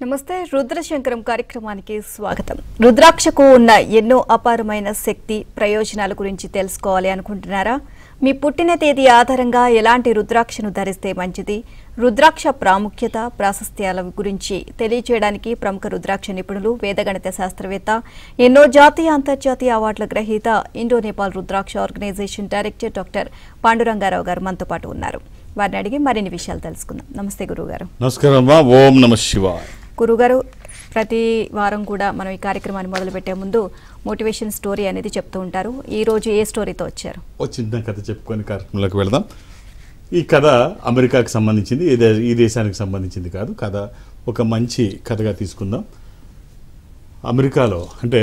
నమస్తే రుద్రశంకరం కార్యక్రమానికి స్వాగతం రుద్రాక్షకు ఉన్న ఎన్నో అపారమైన శక్తి ప్రయోజనాల గురించి తెలుసుకోవాలి అనుకుంటున్నారా మీ పుట్టిన తేదీ ఆధారంగా ఎలాంటి రుద్రాక్షను ధరిస్తే మంచిది రుద్రాక్ష ప్రాముఖ్యత ప్రాశస్త్యాల గురించి తెలియచేయడానికి ప్రముఖ రుద్రాక్ష నిపుణులు వేదగణిత శాస్త్రవేత్త ఎన్నో జాతీయ అంతర్జాతీయ అవార్డుల గ్రహీత Indo Nepal Rudraksha organisation director doctor Pandurangarao గారు మనతో పాటు ఉన్నారు వారిని అడిగి మరిన్ని విషయాలు తెలుసుకుందాం నమస్తే గురువుగారు నమస్కారం అమ్మా ఓం నమ శివాయ గురుగారు ప్రతి వారం కూడా మనం ఈ కార్యక్రమాన్ని మొదలుపెట్టే ముందు మోటివేషన్ స్టోరీ అనేది చెప్తూ ఉంటారు ఈ రోజు ఏ స్టోరీతో వచ్చారు ఓ చిన్న కథ చెప్పుకొని కార్యక్రమంలోకి వెళదాం ఈ కథ అమెరికాకి సంబంధించింది ఈ దే- ఈ దేశానికి సంబంధించింది కాదు కథ ఒక మంచి కథగా తీసుకుందాం అమెరికాలో అంటే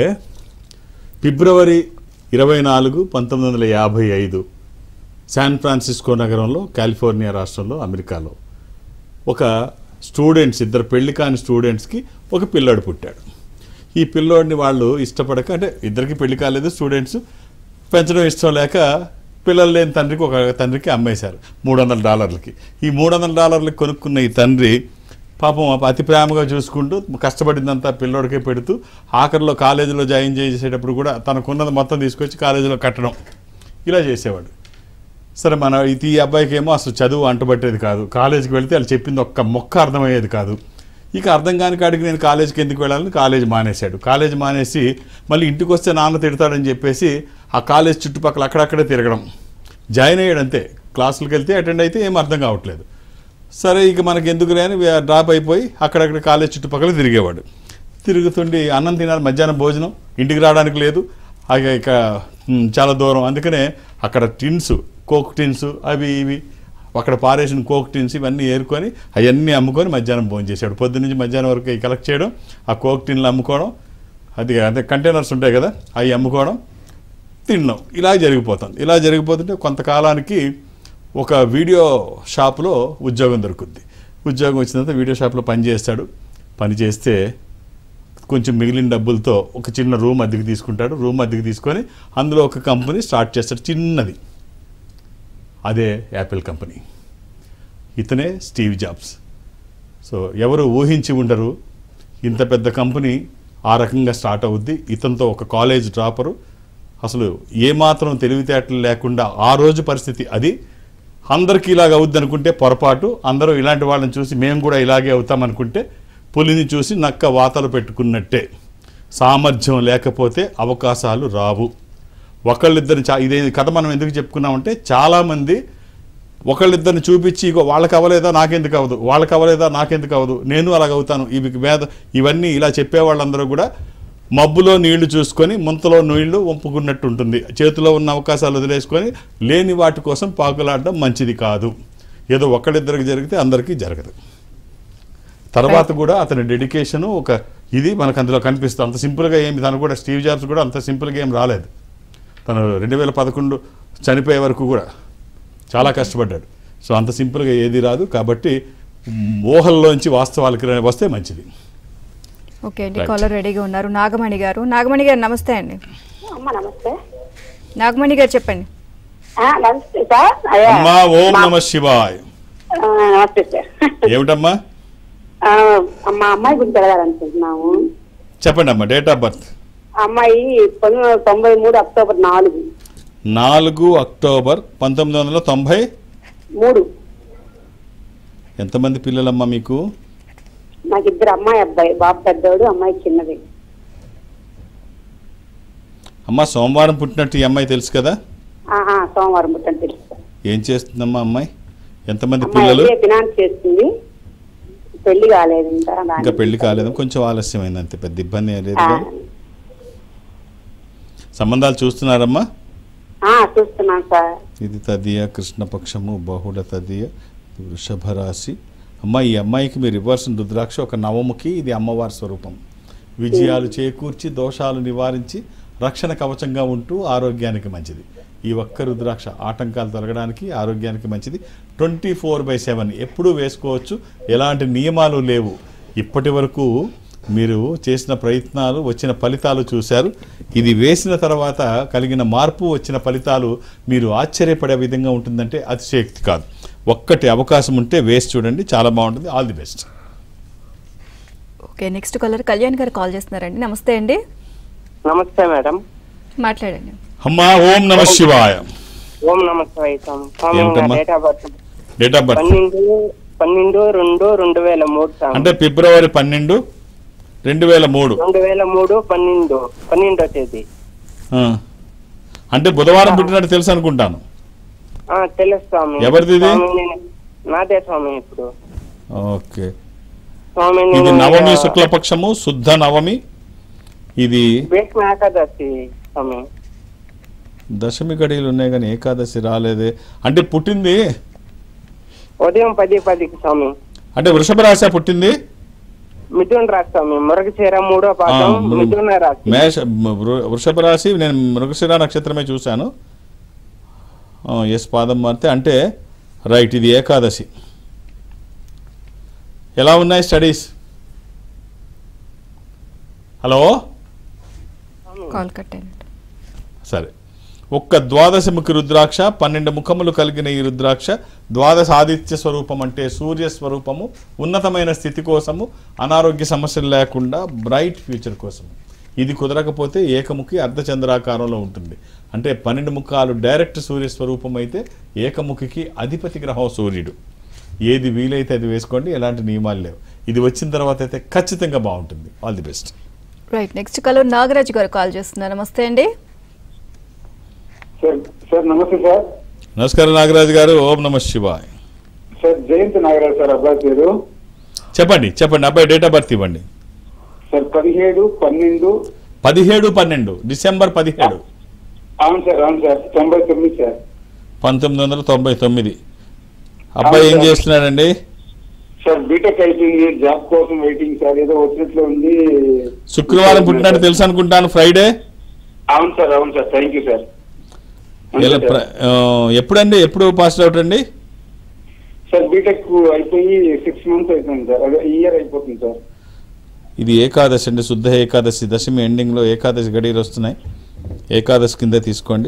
ఫిబ్రవరి ఇరవై నాలుగు పంతొమ్మిది వందల యాభై ఐదు శాన్ ఫ్రాన్సిస్కో నగరంలో కాలిఫోర్నియా రాష్ట్రంలో అమెరికాలో ఒక స్టూడెంట్స్ ఇద్దరు పెళ్లి కాని స్టూడెంట్స్కి ఒక పిల్లోడు పుట్టాడు ఈ పిల్లోడిని వాళ్ళు ఇష్టపడక అంటే ఇద్దరికి పెళ్లి కాలేదు స్టూడెంట్స్ పెంచడం ఇష్టం లేక పిల్లలు లేని తండ్రికి ఒక తండ్రికి అమ్మేశారు మూడు వందల డాలర్లకి ఈ మూడు వందల డాలర్లకి కొనుక్కున్న ఈ తండ్రి పాపం అతి ప్రేమగా చూసుకుంటూ కష్టపడిందంతా పిల్లోడికే పెడుతూ ఆఖరిలో కాలేజీలో జాయిన్ చేసేటప్పుడు కూడా తనకున్నది మొత్తం తీసుకొచ్చి కాలేజీలో కట్టడం ఇలా చేసేవాడు సరే మన ఇది ఈ అబ్బాయికి ఏమో అసలు చదువు అంటబట్టేది కాదు కాలేజీకి వెళ్తే వాళ్ళు చెప్పింది ఒక్క మొక్క అర్థమయ్యేది కాదు ఇక అర్థం కాని కాడికి నేను కాలేజీకి ఎందుకు వెళ్ళాలని కాలేజ్ మానేశాడు కాలేజ్ మానేసి మళ్ళీ ఇంటికి వస్తే నాన్న తిడతాడని చెప్పేసి ఆ కాలేజ్ చుట్టుపక్కల అక్కడక్కడే తిరగడం జాయిన్ అయ్యాడు అంతే క్లాసులకు వెళ్తే అటెండ్ అయితే ఏం అర్థం కావట్లేదు సరే ఇక మనకి ఎందుకు లేని డ్రాప్ అయిపోయి అక్కడక్కడ కాలేజ్ చుట్టుపక్కల తిరిగేవాడు తిరుగుతుండి అన్నం తినాలి మధ్యాహ్నం భోజనం ఇంటికి రావడానికి లేదు ఇక ఇక ఉమ్, చాలా దూరం అందుకనే అక్కడ టిన్స్ కోక్ టిన్స్ అవి ఇవి అక్కడ పారేసిన కోక్ టిన్స్ ఇవన్నీ ఏరుకొని అవన్నీ అమ్ముకొని మధ్యాహ్నం భోజనం చేశాడు పొద్దు నుంచి మధ్యాహ్నం వరకు కలెక్ట్ చేయడం ఆ కోక్ టిన్లు అమ్ముకోవడం అది అదే కంటైనర్స్ ఉంటాయి కదా అవి అమ్ముకోవడం తినడం ఇలా జరిగిపోతుంది ఇలా జరిగిపోతుంటే కొంతకాలానికి ఒక వీడియో షాపులో ఉద్యోగం దొరుకుద్ది ఉద్యోగం వచ్చిన తర్వాత వీడియో షాప్లో పని చేస్తాడు పని చేస్తే కొంచెం మిగిలిన డబ్బులతో ఒక చిన్న రూమ్ అద్దెకి తీసుకుంటాడు రూమ్ అద్దెకి తీసుకొని అందులో ఒక కంపెనీ స్టార్ట్ చేస్తాడు చిన్నది అదే యాపిల్ కంపెనీ ఇతనే స్టీవ్ జాబ్స్ సో ఎవరు ఊహించి ఉండరు ఇంత పెద్ద కంపెనీ ఆ రకంగా స్టార్ట్ అవుద్ది ఇతనితో ఒక కాలేజ్ డ్రాపరు అసలు ఏమాత్రం తెలివితేటలు లేకుండా ఆ రోజు పరిస్థితి అది అందరికీ ఇలాగ అవుద్ది అనుకుంటే పొరపాటు అందరూ ఇలాంటి వాళ్ళని చూసి మేము కూడా ఇలాగే అవుతాం అనుకుంటే పులిని చూసి నక్క వాతలు పెట్టుకున్నట్టే సామర్థ్యం లేకపోతే అవకాశాలు రావు ఒకళ్ళిద్దరిని చా ఇదే కథ మనం ఎందుకు చెప్పుకున్నామంటే చాలామంది ఒకళ్ళిద్దరిని చూపించి ఇగో వాళ్ళకి అవ్వలేదా నాకెందుకు అవ్వదు వాళ్ళకి అవ్వలేదా నాకెందుకు అవ్వదు నేను అలాగ అవుతాను ఇవి వేద ఇవన్నీ ఇలా చెప్పే వాళ్ళందరూ కూడా మబ్బులో నీళ్లు చూసుకొని ముంతలో నీళ్లు వంపుకున్నట్టు ఉంటుంది చేతిలో ఉన్న అవకాశాలు వదిలేసుకొని లేని వాటి కోసం పాకులాడడం మంచిది కాదు ఏదో ఒకళ్ళిద్దరికి జరిగితే అందరికీ జరగదు తర్వాత కూడా అతని డెడికేషను ఒక ఇది మనకు అందులో కనిపిస్తుంది అంత సింపుల్గా ఏమి తను కూడా స్టీవ్ జాబ్స్ కూడా అంత సింపుల్గా ఏం రాలేదు తను రెండు వేల పదకొండు చనిపోయే వరకు కూడా చాలా కష్టపడ్డాడు సో అంత సింపుల్గా ఏది రాదు కాబట్టి ఊహల్లోంచి వాస్తవాలకి రా- వస్తే మంచిది ఓకే అండి Right. కాలర్ రెడీగా ఉన్నారు నాగమణి గారు నాగమణి గారు నమస్తే అండి అమ్మ నమస్తే నాగమణి గారు చెప్పండి ఆ, నమస్తే సార్ అయ్యా. అమ్మా ఓం మా- నమ శివాయ్ ఆ, నమస్తే సార్ ఏమిటమ్మా ఆ, మా అమ్మాయి గురించి అడగాలనుకుంటున్నాము చెప్పండి అమ్మా డేట్ ఆఫ్ బర్త్ అమ్మాయి పంతొమ్మిది వందల తొంభై మూడు అక్టోబర్ నాలుగు నాలుగు అక్టోబర్ పంతొమ్మిది వందల తొంభై మూడు ఎంతమంది పిల్లలమ్మా మీకు నాకు ఇద్దరు అమ్మాయి అబ్బాయి బాబు పెద్దోడు అమ్మాయి చిన్నది అమ్మా సోమవారం పుట్టినట్టు ఈ అమ్మాయి తెలుసు కదా ఆహా, సోమవారం పుట్టని తెలుసు సార్. ఏం చేస్తుందమ్మా అమ్మాయి ఎంతమంది అమ్మాయి పిల్లలు ఎంబీఏ ఫినాన్స్ చేస్తుంది పెళ్లి కాలేదు ఇంకా దానికి. ఇంకా పెళ్లి కాలేదు కొంచెం ఆలస్యమైంది అంతే పెద్ద ఇబ్బంది ఏం లేదు ఆ, కదా సంబంధాలు చూస్తున్నారమ్మా ఆ, చూస్తున్నాను సార్ ఇది తదియ కృష్ణపక్షము బహుళ తదియ వృషభ రాశి అమ్మ ఈ అమ్మాయికి మీరు ఇవ్వాల్సిన రుద్రాక్ష ఒక నవముఖి ఇది అమ్మవారి స్వరూపం విజయాలు చేకూర్చి దోషాలు నివారించి రక్షణ కవచంగా ఉంటూ ఆరోగ్యానికి మంచిది ఈ ఒక్క రుద్రాక్ష ఆటంకాలు తొలగడానికి ఆరోగ్యానికి మంచిది ట్వంటీ ఫోర్ బై సెవెన్ ఎప్పుడూ వేసుకోవచ్చు ఎలాంటి నియమాలు లేవు ఇప్పటి వరకు మీరు చేసిన ప్రయత్నాలు వచ్చిన ఫలితాలు చూశారు ఇది వేసిన తర్వాత కలిగిన మార్పు వచ్చిన ఫలితాలు మీరు ఆశ్చర్యపడే విధంగా ఉంటుందంటే అతిశయక్తి కాదు ఒక్కటి అవకాశం ఉంటే వేసి చూడండి చాలా బాగుంటుంది all the best okay okay next caller Kalyan గారు కాల్ చేస్తున్నారండి నమస్తే అండి నమస్తే మేడం మాట్లాడండి అమ్మా ఓం నమ శివాయ ఓం నమస్తే వైతం స్వామి నా ఏమిటమ్మా? Date of birth date of birth పన్నెండు పన్నెండు రెండు రెండు వేల మూడు స్వామి అంటే ఫిబ్రవరి పన్నెండు రెండు వేల మూడు రెండు వేల మూడు పన్నెండు పన్నెండో తేదీ ఆ. అంటే బుధవారం పుట్టినట్టు తెలుసు అనుకుంటాను ఆ, తెలుసు స్వామి ఎవరిది ఇది? స్వామి నేను- నాదే స్వామి ఇప్పుడు ఓకే స్వామి ఇది నేను నవమి ఇక శుక్లపక్షము శుద్ధ నవమి ఇది భీష్మ ఏకాదశి స్వామి దశమి గడియలు ఉన్నాయి కానీ ఏకాదశి రాలేదే అంటే పుట్టింది ఉదయం పది పదికి స్వామి అంటే వృషభ రాశి పుట్టింది మిథున్ రాశి స్వామి మృగచీర మూడో ఆ, పాదం మృ- మిథున రాశి మేష వృ- వృషభ రాశి నేను మృగశిర నక్షత్రమే చూశాను ఆ, ఎస్ పాదం మారితే అంటే రైట్ ఇది ఏకాదశి ఎలా ఉన్నాయి స్టడీస్ హలో కాల్ కట్ అయినట్టు సరే ఒక్క ద్వాదశముఖి రుద్రాక్ష పన్నెండు ముఖములు కలిగిన ఈ రుద్రాక్ష ద్వాదశ ఆదిత్య స్వరూపం అంటే సూర్య స్వరూపము ఉన్నతమైన స్థితి కోసము అనారోగ్య సమస్యలు లేకుండా బ్రైట్ ఫ్యూచర్ కోసము ఇది కుదరకపోతే ఏకముఖి అర్ధచంద్రాకారంలో ఉంటుంది అంటే పన్నెండు ముఖాలు డైరెక్ట్ సూర్య స్వరూపం అయితే ఏకముఖికి అధిపతి గ్రహం సూర్యుడు ఏది వీలైతే అది వేసుకోండి ఎలాంటి నియమాలు లేవు ఇది వచ్చిన తర్వాత అయితే ఖచ్చితంగా బాగుంటుంది all the best right next caller Nagaraju గారు కాల్ చేస్తున్నారు నమస్తే అండి సార్ సార్ నమస్తే సార్ నమస్కారం నాగరాజు గారు ఓం నమ శివాయ్ సార్ జయంత్ నాగరాజ్ సార్ అబ్బాయి పేరు చెప్పండి చెప్పండి అబ్బాయి డేట్ ఆఫ్ బర్త్ ఇవ్వండి సార్ పదిహేడు పన్నెండు పదిహేడు పన్నెండు డిసెంబర్ పదిహేడు అవును సార్ అవును సార్ తొంభై తొమ్మిది సార్ పంతొమ్మిది వందల తొంభై తొమ్మిది అబ్బాయి ఏం అవును సార్. చేస్తున్నాడండి సార్ బీటెక్ అయిపోయింది జాబ్ కోసం వెయిటింగ్ సార్ ఏదో వచ్చినట్లు ఉంది శుక్రవారం పుట్టినట్టు తెలుసు అనుకుంటాను ఫ్రైడే అవును సార్ అవును సార్ థ్యాంక్ యూ సార్ అవును ఎలా సార్. ప్ర- ఆ, ఎప్పుడండి ఎప్పుడు పాస్ అవుట్ అండి సార్ బీటెక్ అయిపోయి సిక్స్ మంత్స్ అయిపోయింది సార్ అదే ఇయర్ అయిపోతుంది సార్ ఇది ఏకాదశి అండి శుద్ధ ఏకాదశి దశమి ఎండింగ్లో ఏకాదశి గడియలు వస్తున్నాయి ఏకాదశి కింద తీసుకోండి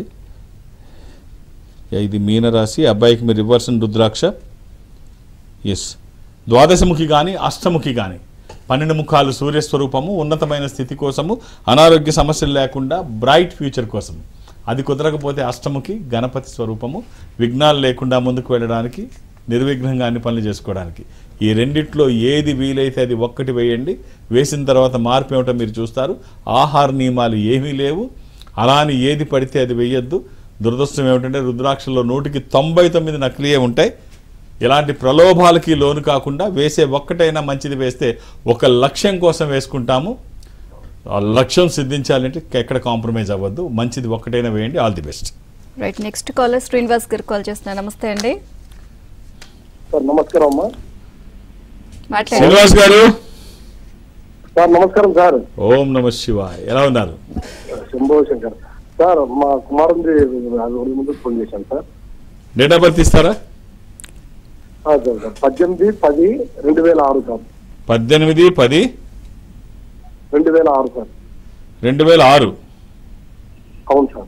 ఇది మీనరాశి అబ్బాయికి మీరు ఇవ్వాల్సిన రుద్రాక్ష ఎస్ ద్వాదశముఖి కానీ అష్టముఖి కానీ పన్నెండు ముఖాలు సూర్యస్వరూపము ఉన్నతమైన స్థితి కోసము అనారోగ్య సమస్యలు లేకుండా బ్రైట్ ఫ్యూచర్ కోసం అది కుదరకపోతే అష్టముఖి గణపతి స్వరూపము విఘ్నాలు లేకుండా ముందుకు వెళ్ళడానికి నిర్విఘ్నంగా అన్ని పనులు చేసుకోవడానికి ఈ రెండిట్లో ఏది వీలైతే అది ఒక్కటి వేయండి వేసిన తర్వాత మార్పు ఏమిటో మీరు చూస్తారు ఆహార నియమాలు ఏమీ లేవు అలా అని ఏది పడితే అది వేయొద్దు దురదృష్టం ఏమిటంటే రుద్రాక్షల్లో నూటికి తొంభై తొమ్మిది నకిలీయే ఉంటాయి ఎలాంటి ప్రలోభాలకి లోను కాకుండా వేసే ఒక్కటైనా మంచిది వేస్తే ఒక లక్ష్యం కోసం వేసుకుంటాము ఆ లక్ష్యం సిద్ధించాలంటే ఎక్కడ కాంప్రమైజ్ అవ్వద్దు మంచిది ఒక్కటైనా వేయండి all the best right next caller Srinivas గారు కాల్ చేస్తున్నారు నమస్తే అండి సార్ నమస్కారం అమ్మా మాట్లాడండి శ్రీనివాస్ గారు సార్ నమస్కారం సార్ ఓం నమ శివాయ్ ఎలా ఉన్నారు శంభో శంకర్ సార్ మా కుమారుంది అది రోజు ముందు ఫోన్ చేశాను సార్ డేట్ ఆఫ్ బర్త్ ఇస్తారా ఆ, సార్ సార్ పద్దెనిమిది పది రెండు వేల ఆరు సార్ పద్దెనిమిది పది రెండు వేల ఆరు సార్ రెండు వేల ఆరు అవును సార్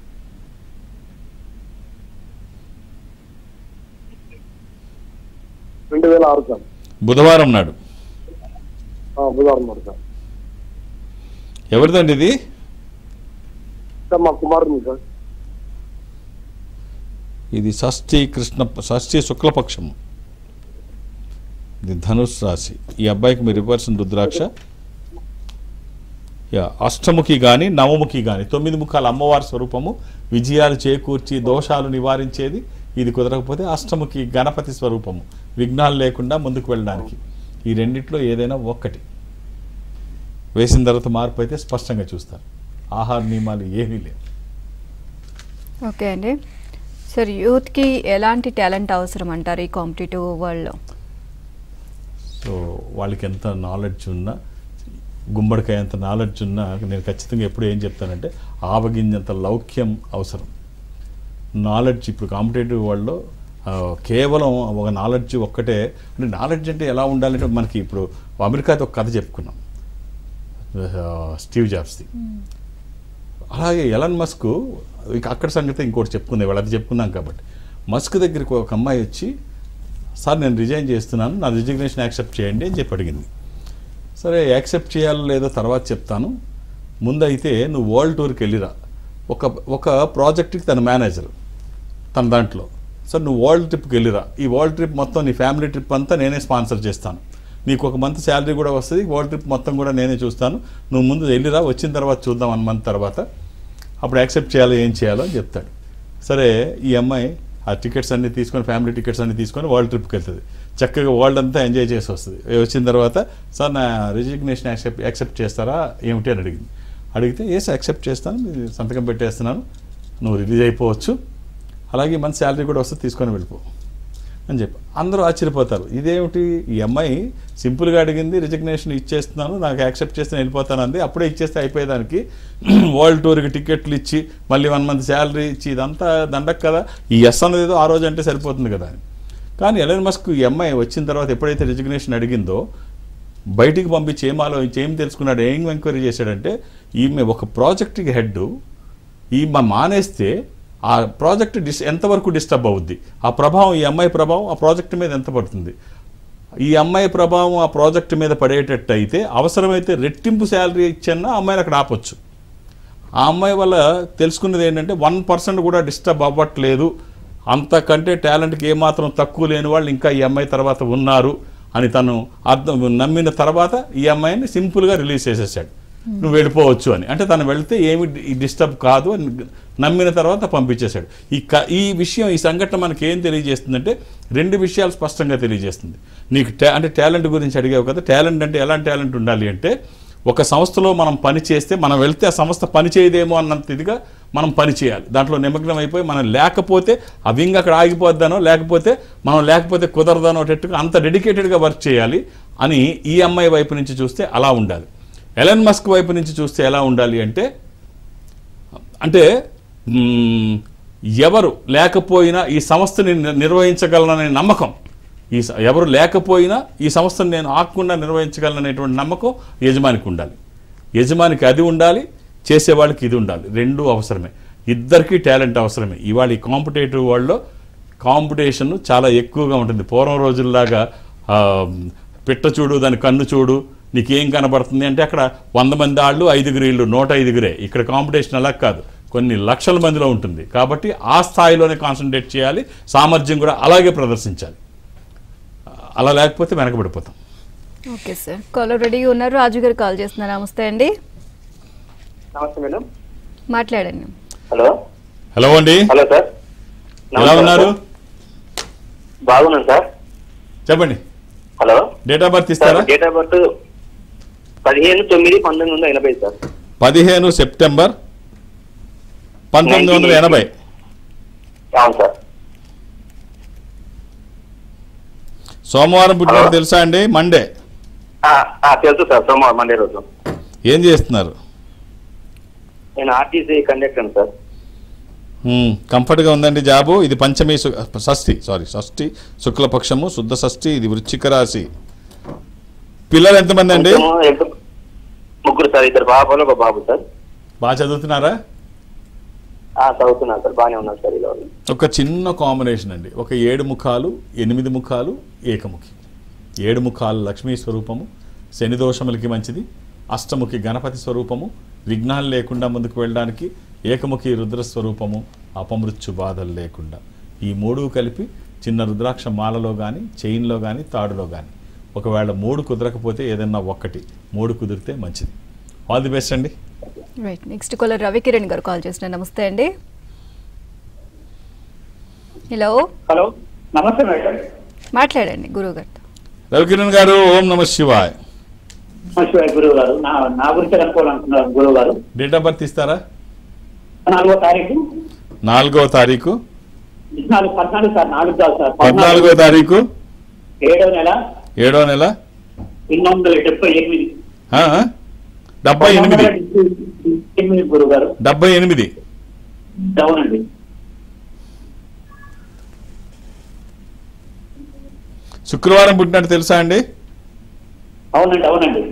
రెండు వేల ఆరు సార్ బుధవారం నాడు ఆ, బుధవారం నాడు సార్ ఎవరిదండి ఇది సార్ మా కుమారుని సార్ ఇది షష్ఠి కృష్ణ షష్ఠి శుక్లపక్షము ఇది ధనుస్ రాశి ఈ అబ్బాయికి మీరు ఇవ్వాల్సిన రుద్రాక్ష యా అష్టముఖి కానీ నవముఖి కానీ తొమ్మిది ముఖాల అమ్మవారి స్వరూపము విజయాలు చేకూర్చి దోషాలు నివారించేది ఇది కుదరకపోతే అష్టముఖి గణపతి స్వరూపము విఘ్నాలు లేకుండా ముందుకు వెళ్ళడానికి ఈ రెండిట్లో ఏదైనా ఒక్కటి వేసిన తర్వాత మార్పు అయితే స్పష్టంగా చూస్తారు ఆహార నియమాలు ఏమీ లేవు ఓకే అండి సార్ యూత్కి ఎలాంటి టాలెంట్ అవసరం అంటారు ఈ కాంపిటేటివ్ వరల్డ్లో సో వాళ్ళకి ఎంత నాలెడ్జ్ ఉన్నా గుమ్మడికాయ ఎంత నాలెడ్జ్ ఉన్నా నేను ఖచ్చితంగా ఎప్పుడు ఏం చెప్తానంటే ఆవగింజంత లౌక్యం అవసరం నాలెడ్జ్ ఇప్పుడు కాంపిటేటివ్ వరల్డ్లో ఆ, కేవలం ఒక నాలెడ్జ్ ఒక్కటే అంటే నాలెడ్జ్ అంటే ఎలా ఉండాలంటే మనకి ఇప్పుడు అమెరికాతో ఒక కథ చెప్పుకున్నాం ఆ, స్టీవ్ జాబ్స్ది అలాగే ఎలన్ మస్క్ ఇక అక్కడ సంగతి ఇంకోటి చెప్పుకుంది వాళ్ళు అది చెప్పుకున్నాం కాబట్టి మస్క్ దగ్గరికి ఒక అమ్మాయి వచ్చి సార్ నేను రిజైన్ చేస్తున్నాను నా రిజిగ్నేషన్ యాక్సెప్ట్ చేయండి అని చెప్పి అడిగింది సరే యాక్సెప్ట్ చేయాలో లేదో తర్వాత చెప్తాను ముందైతే నువ్వు వరల్డ్ టూర్కి వెళ్ళిరా ఒక ఒక ప్రాజెక్ట్కి తన మేనేజర్ తన దాంట్లో సార్ నువ్వు వరల్డ్ ట్రిప్కి వెళ్ళిరా ఈ వరల్డ్ ట్రిప్ మొత్తం నీ ఫ్యామిలీ ట్రిప్ అంతా నేనే స్పాన్సర్ చేస్తాను నీకు ఒక మంత్ శాలరీ కూడా వస్తుంది వరల్డ్ ట్రిప్ మొత్తం కూడా నేనే చూస్తాను నువ్వు ముందు వెళ్ళిరా వచ్చిన తర్వాత చూద్దాం వన్ మంత్ తర్వాత అప్పుడు యాక్సెప్ట్ చేయాలో ఏం చేయాలో అని చెప్తాడు సరే ఈ అమ్మాయి ఆ టికెట్స్ అన్ని తీసుకొని ఫ్యామిలీ టికెట్స్ అన్ని తీసుకొని వరల్డ్ ట్రిప్కి వెళ్తుంది చక్కగా వరల్డ్ అంతా ఎంజాయ్ చేసి వస్తుంది వచ్చిన తర్వాత సార్ నా రిజిగ్నేషన్ యాక్సెప్ట్ యాక్సెప్ట్ చేస్తారా ఏమిటి అని అడిగింది అడిగితే ఎస్ యాక్సెప్ట్ చేస్తాను మీరు సంతకం పెట్టేస్తున్నాను నువ్వు రిలీజ్ అయిపోవచ్చు అలాగే మంచి శాలరీ కూడా వస్తే తీసుకొని వెళ్ళిపో అని చెప్పి అందరూ ఆశ్చర్యపోతారు ఇదేమిటి ఈ అమ్మాయి సింపుల్గా అడిగింది రిజిగ్నేషన్ ఇచ్చేస్తున్నాను నాకు యాక్సెప్ట్ చేస్తే నేను వెళ్ళిపోతాను అంది అప్పుడే ఇచ్చేస్తే అయిపోయేదానికి వరల్డ్ టూర్కి టికెట్లు ఇచ్చి మళ్ళీ వన్ మంత్ శాలరీ ఇచ్చి ఇదంతా దండక్ కదా ఈ ఎస్ అన్నది ఏదో ఆ రోజు అంటే సరిపోతుంది కదా అని కానీ ఎలన్ మస్క్ ఈ అమ్మాయి వచ్చిన తర్వాత ఎప్పుడైతే రిజిగ్నేషన్ అడిగిందో బయటికి పంపించి ఏం ఆలోచించి ఏం తెలుసుకున్నాడు ఏం ఎంక్వైరీ చేశాడంటే ఈమె ఒక ప్రాజెక్ట్కి హెడ్ ఈమె మానేస్తే ఆ ప్రాజెక్ట్ డిస్ ఎంతవరకు డిస్టర్బ్ అవుద్ది ఆ ప్రభావం ఈ అమ్మాయి ప్రభావం ఆ ప్రాజెక్ట్ మీద ఎంత పడుతుంది ఈ అమ్మాయి ప్రభావం ఆ ప్రాజెక్ట్ మీద పడేటట్టు అయితే అవసరమైతే రెట్టింపు శాలరీ ఇచ్చన్నా అమ్మాయిని అక్కడ ఆపొచ్చు ఆ అమ్మాయి వల్ల తెలుసుకున్నది ఏంటంటే వన్ పర్సెంట్ కూడా డిస్టర్బ్ అవ్వట్లేదు అంతకంటే టాలెంట్కి ఏమాత్రం తక్కువ లేని వాళ్ళు ఇంకా ఈ అమ్మాయి తర్వాత ఉన్నారు అని తను అర్థం నమ్మిన తర్వాత ఈ అమ్మాయిని సింపుల్గా రిలీజ్ చేసేసాడు నువ్వు వెళ్ళిపోవచ్చు అని అంటే తను వెళ్తే ఏమి డిస్టర్బ్ కాదు అని నమ్మిన తర్వాత పంపించేశాడు ఈ క ఈ విషయం ఈ సంఘటన మనకి ఏం తెలియజేస్తుందంటే రెండు విషయాలు స్పష్టంగా తెలియజేస్తుంది నీకు టా అంటే టాలెంట్ గురించి అడిగావు కదా టాలెంట్ అంటే ఎలాంటి టాలెంట్ ఉండాలి అంటే ఒక సంస్థలో మనం పని చేస్తే మనం వెళ్తే ఆ సంస్థ పని చేయదేమో అన్నంత ఇదిగా మనం పని చేయాలి దాంట్లో నిమగ్నం అయిపోయి మనం లేకపోతే ఆ వింగ్ అక్కడ ఆగిపోద్దనో లేకపోతే మనం లేకపోతే కుదరదనో అన్నట్టుగా అంత డెడికేటెడ్గా వర్క్ చేయాలి అని ఈ అమ్మాయి వైపు నుంచి చూస్తే అలా ఉండాలి ఎలన్ మస్క్ వైపు నుంచి చూస్తే ఎలా ఉండాలి అంటే అంటే మ్మ్, ఎవరు లేకపోయినా ఈ సంస్థని ని- నిర్వహించగలననే నమ్మకం ఈ స- ఎవరు లేకపోయినా ఈ సంస్థను నేను ఆకుండా నిర్వహించగలననేటువంటి నమ్మకం యజమానికి ఉండాలి యజమానికి అది ఉండాలి చేసేవాళ్ళకి ఇది ఉండాలి రెండూ అవసరమే ఇద్దరికీ టాలెంట్ అవసరమే ఇవాళ ఈ కాంపిటేటివ్ వరల్డ్లో కాంపిటీషన్ చాలా ఎక్కువగా ఉంటుంది పూర్వం రోజుల్లాగా ఆ, పిట్ట చూడు దాని కన్ను చూడు నీకేం కనబడుతుంది అంటే అక్కడ వంద మంది ఆళ్ళు ఐదుగురు ఇళ్ళు నూట ఐదుగురే ఇక్కడ కాంపిటీషన్ అలా కాదు కొన్ని లక్షల మందిలో ఉంటుంది కాబట్టి ఆ స్థాయిలోనే కాన్సన్ట్రేట్ చేయాలి సామర్థ్యం కూడా అలాగే ప్రదర్శించాలి అలా లేకపోతే వెనకబడిపోతాం ఓకే సార్ కాలర్ రెడీగా ఉన్నారు రాజు గారు కాల్ చేస్తున్నారు నమస్తే అండి నమస్తే మేడం మాట్లాడండి హలో హలో అండి హలో సార్ ఎలా ఉన్నారు బాగున్నాను సార్ చెప్పండి hello date of birth sir ఇస్తారా డేట్ ఆఫ్ బర్త్ పదిహేను తొమ్మిది పంతొమ్మిది వందల ఎనభై సార్ పదిహేను సెప్టెంబర్ పంతొమ్మిది వందల ఎనభై అవును సార్ సోమవారం పుట్టినట్టు హలో. తెలుసా అండి మండే ఆ, ఆ, తెలుసు సార్ సోమవారం మండే రోజు ఏం చేస్తున్నారు నేను ఆర్టీసీ కండక్టర్ సార్ మ్మ్. కంఫర్ట్గా ఉందండి జాబు ఇది పంచమి సు- షష్ఠి సారీ షష్ఠి శుక్లపక్షము శుద్ధ షష్ఠి ఇది వృశ్చిక రాశి పిల్లలు ఎంతమంది అండి కొంచెము ఎంత- ముగ్గురు సార్ ఇద్దరు బాబాలు ఒక బాబు సార్ బాగా చదువుతున్నారా ఆ, చదువుతున్నారు సార్ బాగానే ఉన్నారు సార్ ఇలా ఒక చిన్న కాంబినేషన్ అండి ఒక ఏడు ముఖాలు ఎనిమిది ముఖాలు ఏకముఖి ఏడు ముఖాలు లక్ష్మీ స్వరూపము శని దోషములకి మంచిది అష్టముఖి గణపతి స్వరూపము విఘ్నాలు లేకుండా ముందుకు వెళ్ళడానికి ఏకముఖి రుద్ర స్వరూపము అపమృత్యు బాధలు లేకుండా ఈ మూడు కలిపి చిన్న రుద్రాక్ష మాలలో కానీ చైన్లో కానీ తాడులో కానీ ఒకవేళ మూడు కుదరకపోతే ఏదన్నా ఒక్కటి మూడు కుదిరితే మంచిది ఆల్ ది బెస్ట్ అండి రైట్ నెక్స్ట్ కాలర్ రవికిరణ్ గారు కాల్ చేస్తున్నారు నమస్తే అండి హలో హలో నమస్తే మేడం మాట్లాడండి గురువు గారితో రవికిరణ్ గారు ఓం నమ శివాయ్ శివాయ గురువు గారు నా నా గురించి అనుకోవాలనుకున్నారు గురువు గారు డేట్ ఆఫ్ బర్త్ ఇస్తారా నాలుగో తారీఖు నాలుగో తారీఖు పద్నాలుగు పద్నాలుగు సార్ నాలుగు కాదు సార్ పద్నాలుగో తారీఖు ఏడవ నెల ఏడో నెల ఎనిమిది వందల డెబ్బై ఎనిమిది ఆ? డెబ్బై ఎనిమిది ఎనిమిది గురువు గారు డెబ్బై ఎనిమిది అవునండి శుక్రవారం పుట్టినట్టు తెలుసా అండి అవునండి అవునండి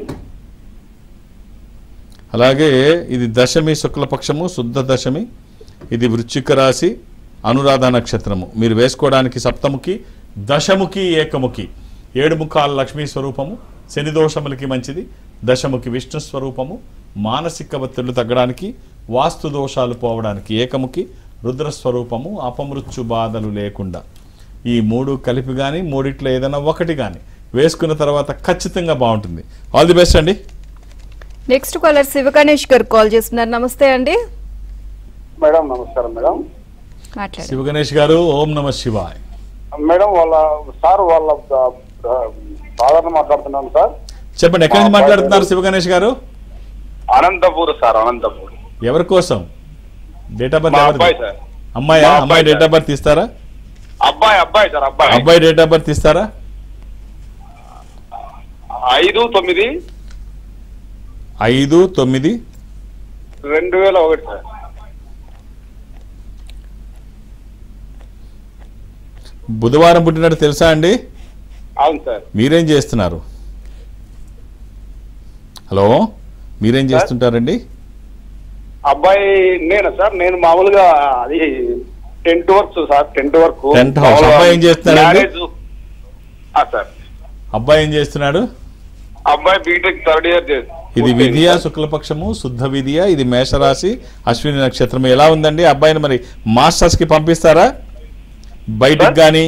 అలాగే ఇది దశమి శుక్లపక్షము శుద్ధ దశమి ఇది వృశ్చిక రాశి అనురాధ నక్షత్రము మీరు వేసుకోవడానికి సప్తముఖి దశముఖి ఏకముఖి ఏడు ముఖాల లక్ష్మీ స్వరూపము శని దోషములకి మంచిది దశముఖి విష్ణు స్వరూపము మానసిక ఒత్తిళ్లు తగ్గడానికి వాస్తు దోషాలు పోవడానికి ఏకముఖి రుద్ర స్వరూపము అపమృత్యు బాధలు లేకుండా ఈ మూడు కలిపి కానీ మూడిట్లో ఏదైనా ఒకటి కానీ వేసుకున్న తర్వాత ఖచ్చితంగా బాగుంటుంది ఆల్ ది బెస్ట్ అండి నెక్స్ట్ కాలర్ శివగణేష్ గారు కాల్ చేస్తున్నారు నమస్తే అండి మేడం నమస్కారం మేడం మాట్లాడండి శివగణేష్ గారు ఓం నమ శివాయ్ మేడం వాళ్ళ సార్ వాళ్ళ ఫాదర్ మాట్లాడుతున్నాను సార్ చెప్పండి ఎక్కడి నుంచి మాట్లాడుతున్నారు శివగణేష్ గారు అనంతపూర్ సార్ అనంతపూర్ ఎవరి కోసం డేట్ ఆఫ్ బర్త్ మా ఎవరిది? అబ్బాయి సార్ అమ్మాయా మా అమ్మాయి అబ్బాయి డేట్ ఆఫ్ బర్త్ ఇస్తారా అబ్బాయి అబ్బాయి సార్ అబ్బాయి అబ్బాయి డేట్ ఆఫ్ బర్త్ ఇస్తారా ఐదు తొమ్మిది ఐదు తొమ్మిది రెండు వేల ఒకటి సార్ బుధవారం పుట్టినట్టు తెలుసా అండి అవును సార్ మీరేం చేస్తున్నారు హలో మీరేం చేస్తుంటారండి అబ్బాయి నేను సార్ నేను మామూలుగా అది tent work sir tent work Tent house. అబ్బాయి ఏం చేస్తున్నాడండి? సార్ అబ్బాయి ఏం చేస్తున్నాడు అబ్బాయి బీటెక్ థర్డ్ ఇయర్ ఇది విధియ శుక్లపక్షము శుద్ధ విధియ ఇది మేషరాశి అశ్విని నక్షత్రం ఎలా ఉందండి అబ్బాయిని మరి మాస్టర్స్ కి పంపిస్తారా బయటికి సార్? కానీ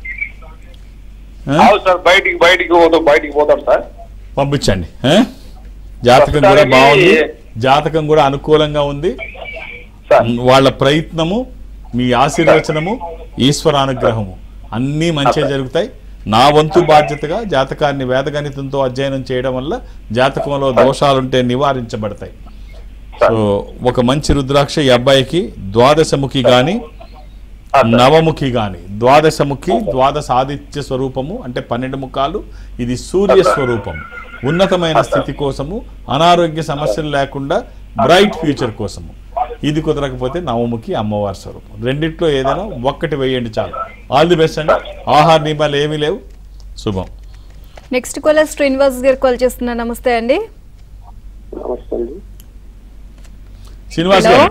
అవును సార్ బయటికి బయటికి పోతాం బయటికి పోతాం సార్ పంపించండి ఆ? జాతకం కూడా ప్రస్తుతానికి- బాగుంది జాతకం కూడా అనుకూలంగా ఉంది సార్ వాళ్ళ ప్రయత్నము మీ ఆశీర్వచనము ఈశ్వరానుగ్రహము అన్నీ మంచిగా జరుగుతాయి నా వంతు బాధ్యతగా జాతకాన్ని వేదగణితంతో అధ్యయనం చేయడం వల్ల జాతకంలో దోషాలుంటే నివారించబడతాయి సో ఒక మంచి రుద్రాక్ష ఈ అబ్బాయికి ద్వాదశముఖి గాని నవముఖి గాని ద్వాదశముఖి ద్వాదశ ఆదిత్య స్వరూపము అంటే పన్నెండు ముఖాలు ఇది సూర్య స్వరూపం ఉన్నతమైన స్థితి కోసము అనారోగ్య సమస్యలు లేకుండా బ్రైట్ ఫ్యూచర్ కోసము ఇది కుదరకపోతే నవముఖి అమ్మవారి స్వరూపం రెండిట్లో ఏదైనా ఒక్కటి వేయండి చాలు ఆల్ ది బెస్ట్ అండి ఆహార నియమాలు ఏమీ లేవు శుభం నెక్స్ట్ కాలర్ శ్రీనివాస్ గారు కాల్ చేస్తున్నారు నమస్తే అండి నమస్తే అండి శ్రీనివాస్ హలో గారు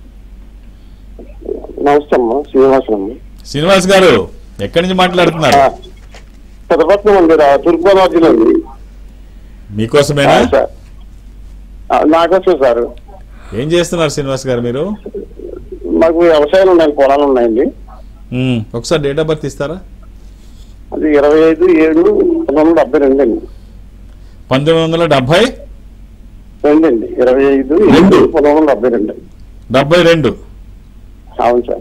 నమస్తే అమ్మా శ్రీనివాసం అమ్మ శ్రీనివాస్ గారు ఎక్కడి నుంచి మాట్లాడుతున్నారు పెద్దపట్నం ఉంది రా తూర్పుగోదావరి జిల్లా ఉంది మీకోసమేనా సార్ నాకొచ్చు సార్ ఏం చేస్తున్నారు శ్రీనివాస్ గారు మీరు మాకు వ్యవసాయాలు ఉన్నాయి పొలాలు ఉన్నాయండి మ్మ్. ఒకసారి డేట్ ఆఫ్ బర్త్ ఇస్తారా అది ఇరవై ఐదు ఏడు పంతొమ్మిది వందల డెబ్బై రెండు అండి పంతొమ్మిది వందల డెబ్బై రెండు అండి ఇరవై ఐదు రెండు. ఏడు పంతొమ్మిది వందల డెబ్బై రెండు డెబ్బై రెండు అవును సార్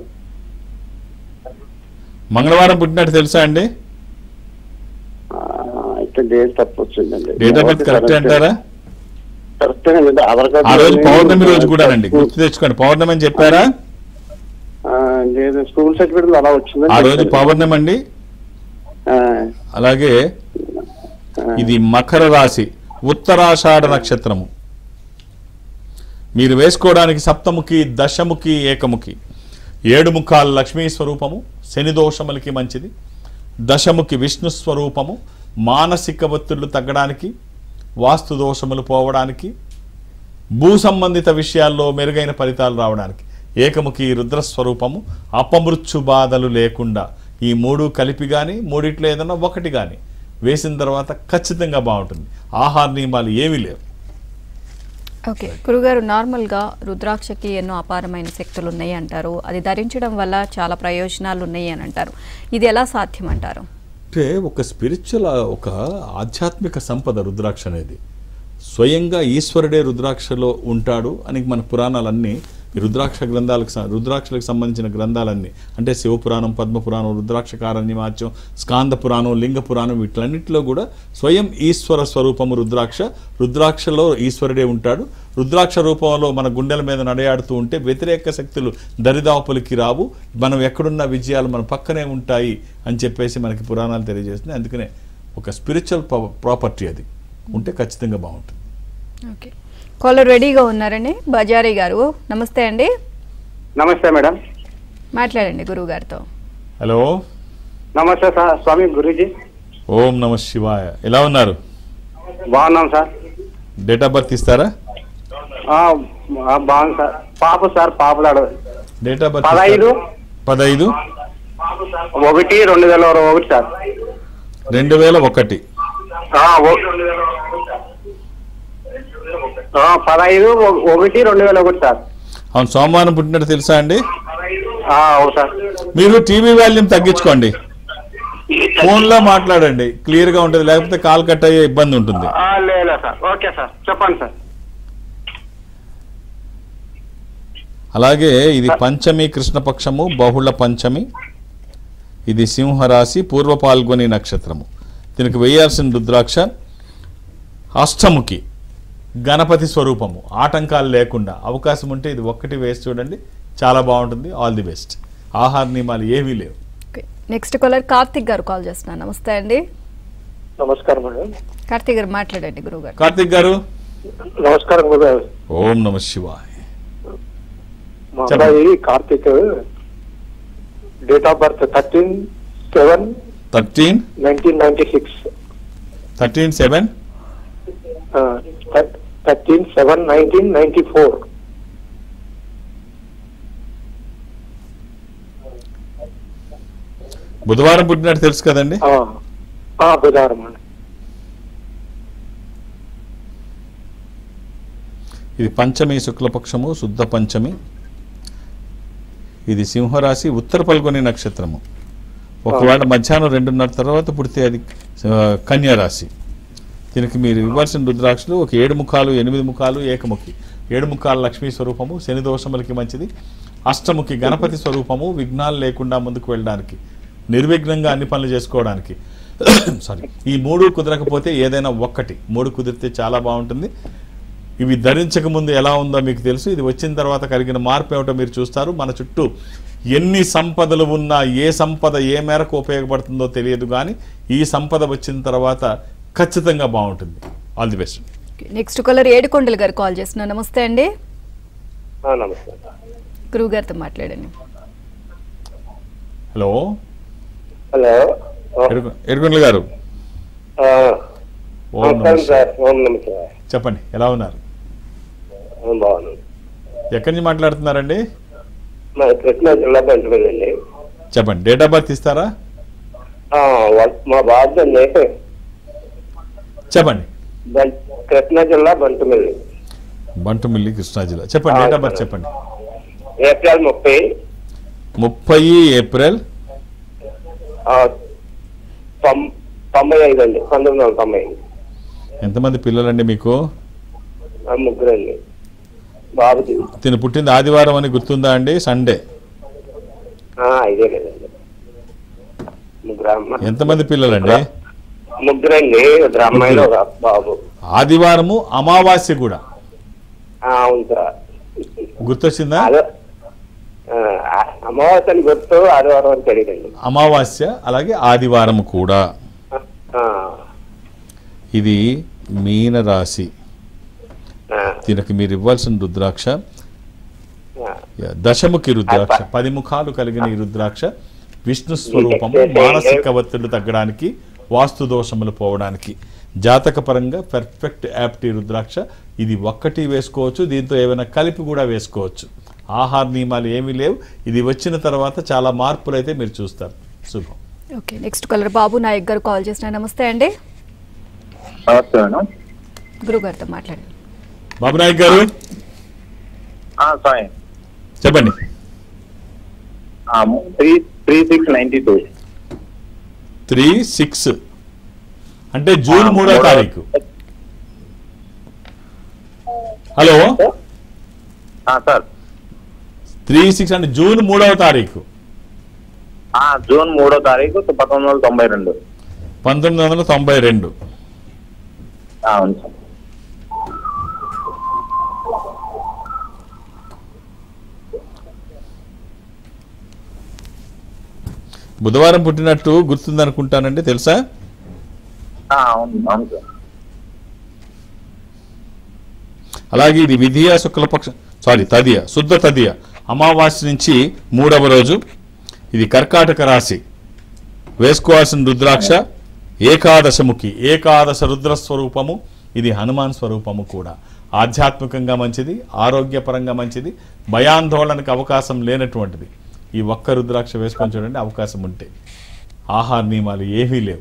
మంగళవారం పుట్టినట్టు తెలుసా అండి ఆ, అయితే డేట్ తప్పు వచ్చిందండి డేట్ ఆఫ్ బర్త్ కరెక్ట్ అంటారా కరెక్ట్ అండి ఆధార్ కార్డు ఆ రోజు పౌర్ణమి రోజు కూడానండి గుర్తు తెచ్చుకోండి పౌర్ణమి అని చెప్పారా ఆ, లేదు స్కూల్ సర్టిఫికేట్ అలా వచ్చింది ఆ రోజు పౌర్ణమి అండి అలాగే ఇది మకర రాశి ఉత్తరాషాఢ నక్షత్రము మీరు వేసుకోవడానికి సప్తముఖి దశముఖి ఏకముఖి ఏడు ముఖాలు లక్ష్మీ స్వరూపము శని దోషములకి మంచిది దశముఖి విష్ణు స్వరూపము మానసిక ఒత్తిళ్లు తగ్గడానికి వాస్తు దోషములు పోవడానికి భూ సంబంధిత విషయాల్లో మెరుగైన ఫలితాలు రావడానికి ఏకముఖి రుద్రస్వరూపము అపమృత్యు బాధలు లేకుండా ఈ మూడు కలిపి కానీ మూడిట్లో ఏదైనా ఒకటి కానీ వేసిన తర్వాత ఖచ్చితంగా బాగుంటుంది ఆహార నియమాలు ఏమీ లేవు ఓకే గురుగారు నార్మల్గా రుద్రాక్షకి ఎన్నో అపారమైన శక్తులు ఉన్నాయి అంటారు అది ధరించడం వల్ల చాలా ప్రయోజనాలు ఉన్నాయి అని అంటారు ఇది ఎలా సాధ్యం అంటారు అంటే ఒక స్పిరిచువల్ ఒక ఆధ్యాత్మిక సంపద రుద్రాక్ష అనేది స్వయంగా ఈశ్వరుడే రుద్రాక్షలో ఉంటాడు అని మన పురాణాలన్నీ ఈ రుద్రాక్ష గ్రంథాలకు స- రుద్రాక్షలకు సంబంధించిన గ్రంథాలన్నీ అంటే శివపురాణం పద్మపురాణం రుద్రాక్ష కారణ్యమాత్యం స్కాంద పురాణం లింగ పురాణం వీటిలన్నింటిలో కూడా స్వయం ఈశ్వర స్వరూపము రుద్రాక్ష రుద్రాక్షలో ఈశ్వరుడే ఉంటాడు రుద్రాక్ష రూపంలో మన గుండెల మీద నడయాడుతూ ఉంటే వ్యతిరేక శక్తులు దరిదాపులకి రావు మనం ఎక్కడున్న విజయాలు మన పక్కనే ఉంటాయి అని చెప్పేసి మనకి పురాణాలు తెలియజేస్తుంది అందుకనే ఒక స్పిరిచువల్ ప్రాపర్టీ అది ఉంటే ఖచ్చితంగా బాగుంటుంది ఓకే కాలర్ రెడీగా ఉన్నారండి బజారీ గారు నమస్తే అండి నమస్తే మేడం మాట్లాడండి గురువు గారితో హలో నమస్తే సార్ స్వామి గురూజీ ఓం నమ శివాయ ఎలా ఉన్నారు బాగున్నాం సార్ డేట్ ఆఫ్ బర్త్ ఇస్తారా ఆ, ఆ, బాగుంది సార్ పాప సార్ పాపలాడు డేట్ ఆఫ్ బర్త్ పదహైదు పదహైదు ఒకటి రెండు వేల ఒకటి సార్ రెండు వేల ఒకటి ఆ, ఓ- ఆ, పదహైదు ఒ- ఒకటి రెండు వేల ఒకటి సార్ అవును సోమవారం పుట్టినట్టు తెలుసా అండి ఆ, అవును సార్ మీరు టీవీ వాల్యూమ్ తగ్గించుకోండి ఫోన్లో మాట్లాడండి క్లియర్గా ఉంటుంది లేకపోతే కాల్ కట్ అయ్యే ఇబ్బంది ఉంటుంది ఆ, లేదా సార్ ఓకే సార్ చెప్పండి సార్ అలాగే ఇది పంచమి కృష్ణపక్షము బహుళ పంచమి ఇది సింహరాశి పూర్వ పాల్గొని నక్షత్రము దీనికి వేయాల్సిన రుద్రాక్ష అష్టముఖి గణపతి స్వరూపము ఆటంకాలు లేకుండా అవకాశం ఉంటే ఇది ఒక్కటి వేసి చూడండి చాలా బాగుంటుంది ఆల్ ది బెస్ట్ ఆహార నియమాలు ఏవీ లేవు ఓకే నెక్స్ట్ కాలర్ కార్తిక్ గారు కాల్ చేస్తున్నారు నమస్తే అండి నమస్కారం మేడం కార్తిక్ గారు మాట్లాడండి గురువు గారు కార్తిక్ గారు నమస్కారం గురుగారు ఓం నమ శివాయ్ మా చెప్పండి. అబ్బాయి Karthik date of birth thirteen seven thirteen nineteen ninety six thirteen seven thirteen seven nineteen ninety four బుధవారం పుట్టినట్టు తెలుసు కదండి బుధవారం అండి ఇది పంచమి శుక్లపక్షము శుద్ధ పంచమి ఇది సింహరాశి ఉత్తర పల్గొని నక్షత్రము ఒకవేళ మధ్యాహ్నం రెండున్నర తర్వాత పుడితే అది ఆ, కన్యా రాశి దీనికి మీరు ఇవ్వాల్సిన రుద్రాక్షలు ఒక ఏడు ముఖాలు ఎనిమిది ముఖాలు ఏకముఖి ఏడు ముఖాలు లక్ష్మీ స్వరూపము శని దోషములకి మంచిది అష్టముఖి గణపతి స్వరూపము విఘ్నాలు లేకుండా ముందుకు వెళ్ళడానికి నిర్విఘ్నంగా అన్ని పనులు చేసుకోవడానికి సారీ ఈ మూడు కుదరకపోతే ఏదైనా ఒక్కటి మూడు కుదిరితే చాలా బాగుంటుంది ఇవి ధరించక ముందు ఎలా ఉందో మీకు తెలుసు ఇది వచ్చిన తర్వాత కలిగిన మార్పు ఏమిటో మీరు చూస్తారు మన చుట్టూ ఎన్ని సంపదలు ఉన్నా ఏ సంపద ఏ మేరకు ఉపయోగపడుతుందో తెలియదు కానీ ఈ సంపద వచ్చిన తర్వాత ఖచ్చితంగా బాగుంటుంది all the best next caller Yedukondalu గారు కాల్ చేస్తున్నారు నమస్తే అండి నమస్తే గురువు గారితో మాట్లాడండి హలో హలో ఎడుకొండల గారు ఓం నమః శివాయ. ఓం నమస్తే చెప్పండి ఎలా ఉన్నారు బాగున్నాను ఎక్కడి నుంచి మాట్లాడుతున్నారండి మా కృష్ణా జిల్లా పంచమల్లి చెప్పండి డేట్ ఆఫ్ బర్త్ ఇస్తారా మా బాధ్యత చెప్పండి కృష్ణా జిల్లా బంటుమిల్లి బంటుమిల్లి కృష్ణా జిల్లా చెప్పండి డేట్ ఆఫ్ బర్త్ చెప్పండి ఏప్రిల్ ముప్పై ముప్పై ఏప్రిల్ ఆ, తొం- తొంభై ఐదు అండి పంతొమ్మిది వందల తొంభై ఐదు ఎంతమంది పిల్లలండి మీకు ఆ, ముగ్గురు అండి బాబుది తిను పుట్టింది ఆదివారం అని గుర్తుందా అండి సండే ఆ, ఇదే కదండి ముగ్గురు అమ్మ ఎంతమంది పిల్లలండి ముగ్గురండి ఇద్దరు అమ్మాయిలు ఒక బాబు ఆదివారము అమావాస్య కూడా ఆ, అవును సార్ గుర్తొచ్చిందా అదే ఆ, అమావాస్యని గుర్తు ఆదివారం అని తెలియదండి అమావాస్య అలాగే ఆదివారం కూడా ఆ, ఇది మీన రాశి ఆ, దీనికి మీరు ఇవ్వాల్సిన రుద్రాక్ష ఆ. దశముఖి రుద్రాక్ష పది ముఖాలు కలిగిన ఈ రుద్రాక్ష విష్ణు స్వరూపము మానసిక ఒత్తిడి తగ్గడానికి వాస్తు దోషములు పోవడానికి జాతక పరంగా పర్ఫెక్ట్ యాప్టీ రుద్రాక్ష ఇది ఒక్కటి వేసుకోవచ్చు దీంతో ఏమైనా కలిపి కూడా వేసుకోవచ్చు ఆహార నియమాలు ఏమీ లేవు ఇది వచ్చిన తర్వాత చాలా మార్పులు అయితే మీరు చూస్తారు శుభం okay next caller Babu Nayak గారు కాల్ చేస్తున్నారు నమస్తే అండి నమస్తే మేడం గురువు గారితో మాట్లాడండి బాబు నాయక్ గారు సారీ చెప్పండి three three six ninety two three six అంటే జూన్ మూడో తారీఖు హలో సార్ త్రీ సిక్స్ అంటే జూన్ మూడవ తారీఖు జూన్ మూడో తారీఖు పంతొమ్మిది వందల తొంభై రెండు పంతొమ్మిది వందల తొంభై రెండు అవును సార్ బుధవారం పుట్టినట్టు గుర్తుందనుకుంటానండి తెలుసా అవును అవును సార్ అలాగే ఇది విధియ శుక్లపక్ష సారీ తదియ శుద్ధ తదియ అమావాస్య నుంచి మూడవ రోజు ఇది కర్కాటక రాశి వేసుకోవాల్సిన రుద్రాక్ష ఏకాదశముఖి ఏకాదశ రుద్ర స్వరూపము ఇది హనుమాన్ స్వరూపము కూడా ఆధ్యాత్మికంగా మంచిది ఆరోగ్యపరంగా మంచిది భయాందోళనకు అవకాశం లేనటువంటిది ఈ ఒక్క రుద్రాక్ష వేసుకొని చూడండి అవకాశం ఉంటే ఆహార నియమాలు ఏమీ లేవు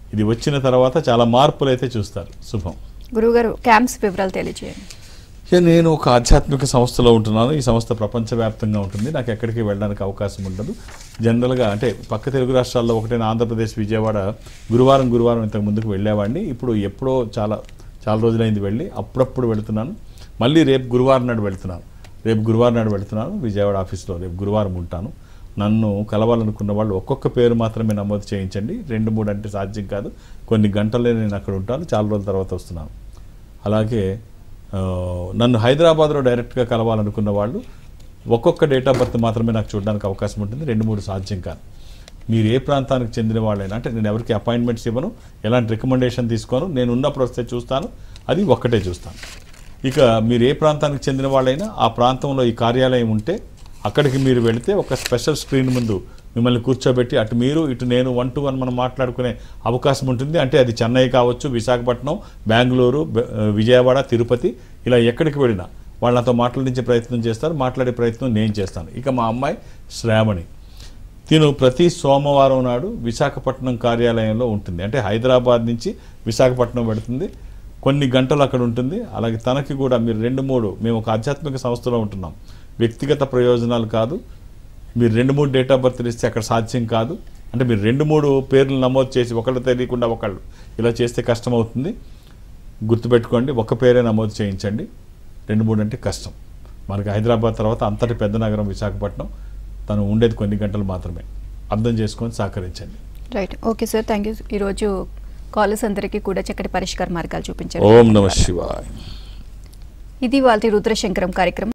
ఇది వచ్చిన తర్వాత చాలా మార్పులు అయితే చూస్తారు శుభం గురువుగారు క్యాంప్స్ వివరాలు తెలియజేయండి ఇక నేను ఒక ఆధ్యాత్మిక సంస్థలో ఉంటున్నాను ఈ సంస్థ ప్రపంచవ్యాప్తంగా ఉంటుంది నాకు ఎక్కడికి వెళ్ళడానికి అవకాశం ఉండదు జనరల్గా అంటే పక్క తెలుగు రాష్ట్రాల్లో ఒకటైన ఆంధ్రప్రదేశ్ విజయవాడ గురువారం గురువారం ఇంతకు ముందుకు వెళ్ళేవాడిని ఇప్పుడు ఎప్పుడో చాలా చాలా రోజులైంది వెళ్ళి అప్పుడప్పుడు వెళుతున్నాను మళ్ళీ రేపు గురువారం నాడు వెళ్తున్నాను రేపు గురువారం నాడు వెళ్తున్నాను విజయవాడ ఆఫీస్లో రేపు గురువారం ఉంటాను నన్ను కలవాలనుకున్న వాళ్ళు ఒక్కొక్క పేరు మాత్రమే నమోదు చేయించండి రెండు మూడు అంటే సాధ్యం కాదు కొన్ని గంటలే నేను అక్కడ ఉంటాను చాలా రోజుల తర్వాత వస్తున్నాను అలాగే ఆ, నన్ను హైదరాబాద్లో డైరెక్ట్గా కలవాలనుకున్న వాళ్ళు ఒక్కొక్క డేట్ ఆఫ్ బర్త్ మాత్రమే నాకు చూడడానికి అవకాశం ఉంటుంది రెండు మూడు సాధ్యం కాదు మీరు ఏ ప్రాంతానికి చెందిన వాళ్ళైనా అంటే నేను ఎవరికి అపాయింట్మెంట్స్ ఇవ్వను ఎలాంటి రికమెండేషన్ తీసుకోను నేను ఉన్నప్పుడు వస్తే చూస్తాను అది ఒక్కటే చూస్తాను ఇక మీరు ఏ ప్రాంతానికి చెందిన వాళ్ళైనా ఆ ప్రాంతంలో ఈ కార్యాలయం ఉంటే అక్కడికి మీరు వెళితే ఒక స్పెషల్ స్క్రీన్ ముందు మిమ్మల్ని కూర్చోబెట్టి అటు మీరు ఇటు నేను వన్ టు వన్ మనం మాట్లాడుకునే అవకాశం ఉంటుంది అంటే అది చెన్నై కావచ్చు విశాఖపట్నం బెంగళూరు బె- విజయవాడ తిరుపతి ఇలా ఎక్కడికి వెళ్ళినా వాళ్ళతో మాట్లాడించే ప్రయత్నం చేస్తారు మాట్లాడే ప్రయత్నం నేను చేస్తాను ఇక మా అమ్మాయి శ్రావణి తిను ప్రతి సోమవారం నాడు విశాఖపట్నం కార్యాలయంలో ఉంటుంది అంటే హైదరాబాద్ నుంచి విశాఖపట్నం పెడుతుంది కొన్ని గంటలు అక్కడ ఉంటుంది అలాగే తనకి కూడా మీరు రెండు మూడు మేము ఒక ఆధ్యాత్మిక సంస్థలో ఉంటున్నాం వ్యక్తిగత ప్రయోజనాలు కాదు మీరు రెండు మూడు డేట్ ఆఫ్ బర్త్ ఇస్తే అక్కడ సాధ్యం కాదు అంటే మీరు రెండు మూడు పేర్లు నమోదు చేసి ఒకళ్ళు తెలియకుండా ఒకళ్ళు ఇలా చేస్తే కష్టం అవుతుంది గుర్తుపెట్టుకోండి ఒక పేరే నమోదు చేయించండి రెండు మూడు అంటే కష్టం మనకి హైదరాబాద్ తర్వాత అంతటి పెద్ద నగరం విశాఖపట్నం తను ఉండేది కొన్ని గంటలు మాత్రమే అర్థం చేసుకొని సహకరించండి right okay sir thank you ఈరోజు కాలర్స్ అందరికీ కూడా చక్కటి పరిష్కార మార్గాలు చూపించారు ఓం నమ శివాయ ఇది వాళ్ళ రుద్రశంకరం కార్యక్రమం